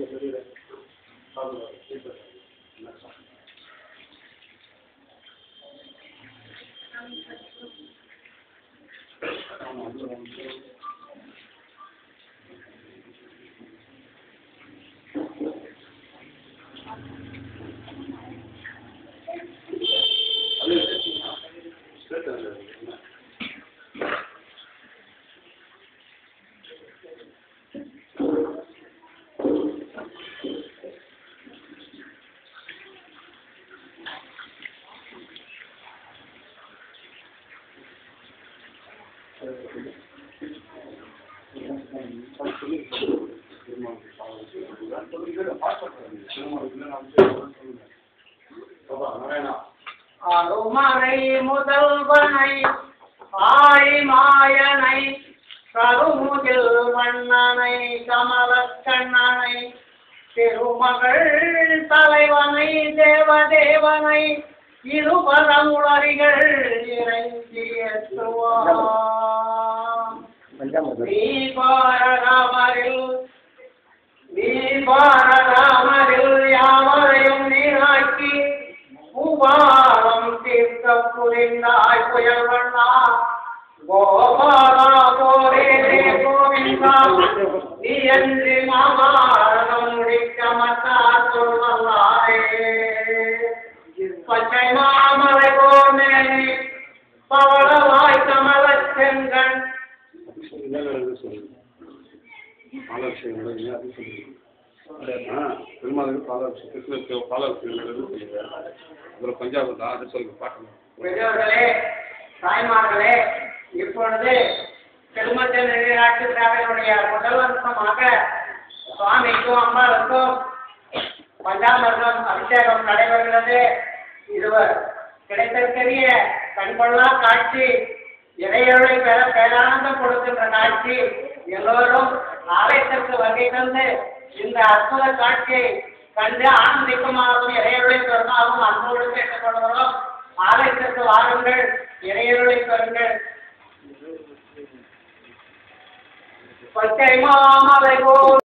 அருமறை முதல்வனை ஆழி மாயனை கருமுகில் வண்ணனை கமலக்கண்ணனை திருமகள் தலைவனை தேவதேவனை இருபரமுளரிகள் இறைஞ்சியத்துவான் நீபாரராமரில் நீபாரராமரில் யாவரையும் நீராக்கி பூபாலம் தீர்க்க புரிந்தாய் புயல் வண்ணா கோபாலா கோரே கோவிந்தா நீ என்று மாபாரதம் முடிக்க மத்தார் சொல்வல்லாரே பச்சை மாமலை கோமேனி பவளவாய் கமலச் செங்கண் பாலாபிஷேகம் நடக்குது அது சொல்லுங்க ஆ பெருமாளுக்கு பாலாபிஷேகம் கிருஷ்ணருக்கு பாலாபிஷேகம் நடக்குது சொல்லுங்க அப்புறம் பஞ்சாப் தான் அது சொல்லுங்க பாட்டுங்க பெரியவர்களே தாய்மார்களே இப்பொழுது திருமச்சல் நீராட்டு சேவையினுடைய முதல் அம்சமாக சுவாமிக்கும் அம்பாளுக்கும் பஞ்சாமிர்தம் அபிஷேகம் நடைபெறுகிறது இருவர் கிடைத்திருக்கிற கண்கொள்ளா காட்சி இறையொழி பெற பேரானந்தம் கொடுக்கின்ற காட்சி எல்லோரும் ஆலயத்திற்கு வருகை தந்து இந்த அற்புத காட்சியை கண்டு ஆனந்திக்குமாறும் இறையொழி பெருமாறும் அன்போடு கேட்டுக்கொள்கிறோம் ஆலயத்திற்கு வாருங்கள் இறையொழி பெறுங்கள் பச்சை மாமலை போல்